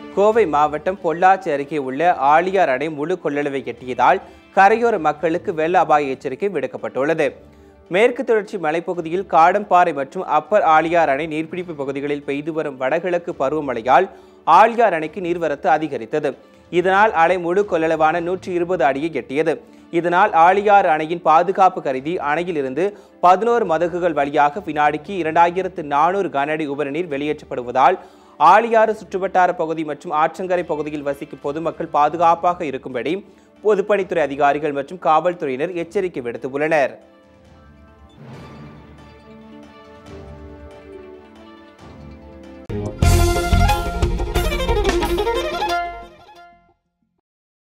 கோவை மாவட்டம் பொள்ளாச்சி அருகே உள்ள ஆழியார் அணை முழு கொள்ளளவை எட்டியதால் கரையோர மக்களுக்கு வெள்ள அபாய எச்சரிக்கை விடுக்கப்பட்டுள்ளது மேற்கு தொடர்ச்சி மலைப்பகுதியில் காடம்பாறை மற்றும் அப்பர் ஆழியார் அணை நீர்பிடிப்பு பகுதிகளில் பெய்து வரும் வடகிழக்கு பருவமழையால் ஆழியார் அணைக்கு நீர்வரத்து அதிகரித்தது இதனால் அணை முழு கொள்ளளவான நூற்றி இருபது அடியை எட்டியது இதனால் ஆழியாறு அணையின் பாதுகாப்பு கருதி அணையிலிருந்து பதினோரு மதகுகள் வழியாக வினாடிக்கு இரண்டாயிரத்து நானூறு கனஅடி உபரிநீர் வெளியேற்றப்படுவதால் ஆழியாறு சுற்றுவட்டார பகுதி மற்றும் ஆற்றங்கரை பகுதியில் வசிக்கும் பொதுமக்கள் பாதுகாப்பாக இருக்கும்படி பொதுப்பணித்துறை அதிகாரிகள் மற்றும் காவல்துறையினர் எச்சரிக்கை விடுத்துள்ளனர்